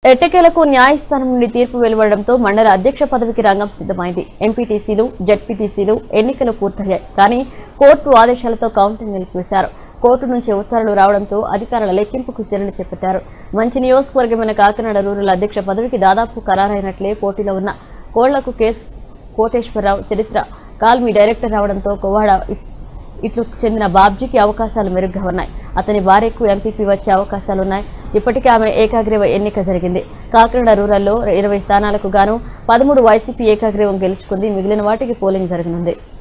ఎట్టకేలకు న్యాయస్థానం నుండి తీర్పు వెలువడడంతో మండల అధ్యక్ష పదవికి రంగం సిద్ధమైంది ఎంపీటీసీలు జడ్పీటీసీలు ఎన్నికలు పూర్తయ్యాయి కానీ కోర్టు ఆదేశాలతో కౌంటింగ్ నిలిపివేశారు కోర్టు నుంచి ఉత్తర్వులు రావడంతో అధికారుల లెక్కింపుకు చర్యలు చేపట్టారు మంచి నియోజకవర్గమైన కాకినాడ రూరల్ అధ్యక్ష పదవికి దాదాపు ఖరారైనట్లే పోటీలో ఉన్న కోళ్లకు కేసు కోటేశ్వరరావు చరిత్ర కాల్మీ డైరెక్టర్ రావడంతో కోవాడ ఇట్లు చెందిన బాబ్జీకి అవకాశాలు మెరుగ్గా ఉన్నాయి అతని భార్యకు ఎంపీపీ వచ్చే అవకాశాలున్నాయి ఇప్పటికే ఆమె ఏకాగ్రీవ ఎన్నిక జరిగింది కాకినాడ రూరల్లో ఇరవై స్థానాలకు గాను పదమూడు వైసీపీ ఏకాగ్రీవం గెలుచుకుంది మిగిలిన వాటికి పోలింగ్ జరగనుంది